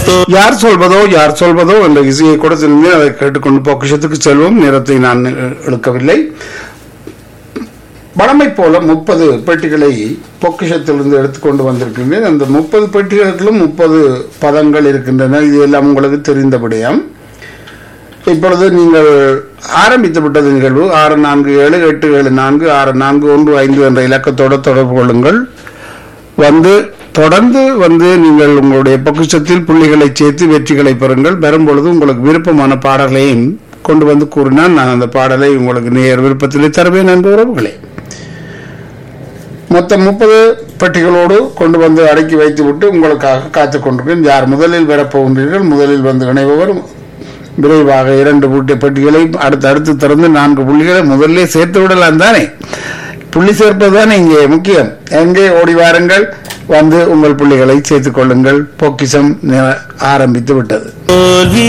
யார் சொல்வதோ யார் சொல்வதோ என்ற இசையை கூட செல்வேன் அதை கேட்டுக்கொண்டு பொக்கிஷத்துக்கு செல்வோம் நேரத்தை நான் இ- இழுக்கவில்லை வழமை போல முப்பது பெட்டிகளை பொக்கிஷத்திலிருந்து எடுத்துக்கொண்டு வந்திருக்கின்றேன் அந்த முப்பது பெட்டிகளுக்கும் முப்பது பதங்கள் இருக்கின்றன இது எல்லாம் உங்களுக்கு தெரிந்தபடியாம் இப்பொழுது நீங்கள் ஆரம்பித்து விட்டது நிகழ்வு ஆறு நான்கு ஏழு எட்டு ஏழு நான்கு ஆறு நான்கு ஒன்று ஐந்து என்ற இலக்கத்தோடு தொடர்பு கொள்ளுங்கள் வந்து தொடர்ந்து வந்து நீங்கள் உங்களுடைய பொக்கிஷத்தில் புள்ளிகளை சேர்த்து வெற்றிகளை பெறுங்கள் பெறும்பொழுது உங்களுக்கு விருப்பமான பாடலையும் கொண்டு வந்து கூறினால் நான் அந்த பாடலை உங்களுக்கு நேர் விருப்பத்திலே தருவேன் என்ற உறவுகளே மொத்தம் முப்பது பெட்டிகளோடு கொண்டு வந்து அடக்கி வைத்துவிட்டு உங்களுக்காக காத்துக் கொண்டிருக்கேன் யார் முதலில் வரப்போகின்றீர்கள் முதலில் வந்து இணைபவர் விரைவாக இரண்டு பூட்டி பெட்டிகளை அடுத்து அடுத்து திறந்து நான்கு புள்ளிகளை முதல்ல சேர்த்து விடலாம் தானே புள்ளி சேர்ப்பது தானே இங்கே முக்கியம் எங்கே ஓடி வாருங்கள் வந்து உங்கள் புள்ளிகளை சேர்த்துக் கொள்ளுங்கள் பொக்கிஷம் நி- ஆரம்பித்து விட்டது தோல்வி